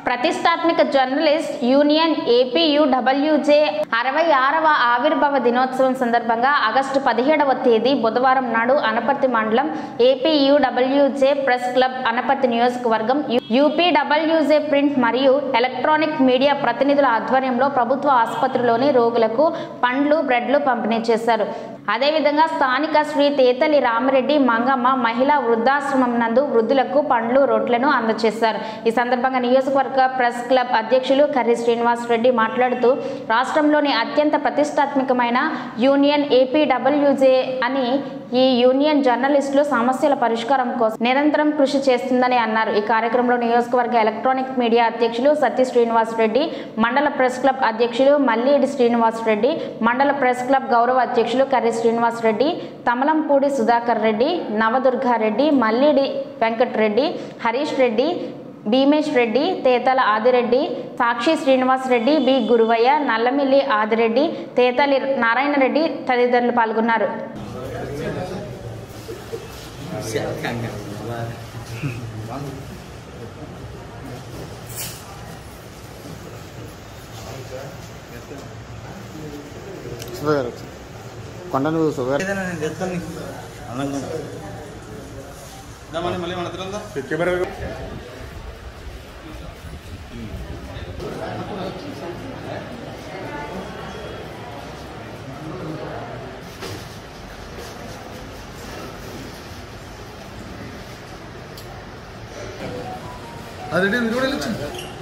ప్రతిష్టాత్మక journalist union APUWJ అరవై ఆరవ ఆవిర్భావ దినోత్సవం సందర్భంగా ఆగస్టు పదిహేడవ తేదీ బుధవారం నాడు అనపర్తి మండలం ఏపీయూడబ్ల్యూజే ప్రెస్ క్లబ్ అనపర్తి నియోజకవర్గం యూపీడబ్ల్యూజే ప్రింట్ మరియు ఎలక్ట్రానిక్ మీడియా ప్రతినిధుల ఆధ్వర్యంలో ప్రభుత్వ ఆసుపత్రిలోని రోగులకు పండ్లు బ్రెడ్లు పంపిణీ చేశారు అదేవిధంగా స్థానిక శ్రీ తేతలి రామిరెడ్డి మంగమ్మ మహిళా వృద్ధాశ్రమం నందు వృద్ధులకు పండ్లు రొట్లను అందజేశారు ఈ సందర్భంగా నియోజకవర్గ ప్రెస్ క్లబ్ అధ్యక్షులు కర్రి శ్రీనివాస్ రెడ్డి మాట్లాడుతూ రాష్ట్రంలోని అత్యంత ప్రతిష్టాత్మకమైన యూనియన్ ఏపీడబ్ల్యూజే అని ఈ యూనియన్ జర్నలిస్టులు సమస్యల పరిష్కారం కోసం నిరంతరం కృషి చేస్తుందని అన్నారు ఈ కార్యక్రమంలో నియోజకవర్గ ఎలక్ట్రానిక్ మీడియా అధ్యక్షులు సత్య శ్రీనివాస్ రెడ్డి మండల ప్రెస్ క్లబ్ అధ్యక్షులు మల్లేడి శ్రీనివాస్ రెడ్డి మండల ప్రెస్ క్లబ్ గౌరవ అధ్యక్షులు కర్రి శ్రీనివాస్ రెడ్డి తమలంపూడి సుధాకర్ రెడ్డి నవదుర్గారెడ్డి మల్లేడి వెంకటరెడ్డి హరీష్ రెడ్డి భీమేష్ రెడ్డి తేతల ఆదిరెడ్డి సాక్షి శ్రీనివాస్ రెడ్డి బి గురువయ్య నల్లమిల్లి ఆదిరెడ్డి తేతలి నారాయణ రెడ్డి తదితరులు పాల్గొన్నారు షుగర్ కొండ నువ్వు షుగర్ ఏదైనా నేను తెస్తాను నీకు అందంగా మళ్ళీ మళ్ళీ మన దగ్గర ఉందా అది రెడీ మీరు కూడా వెళ్ళొచ్చు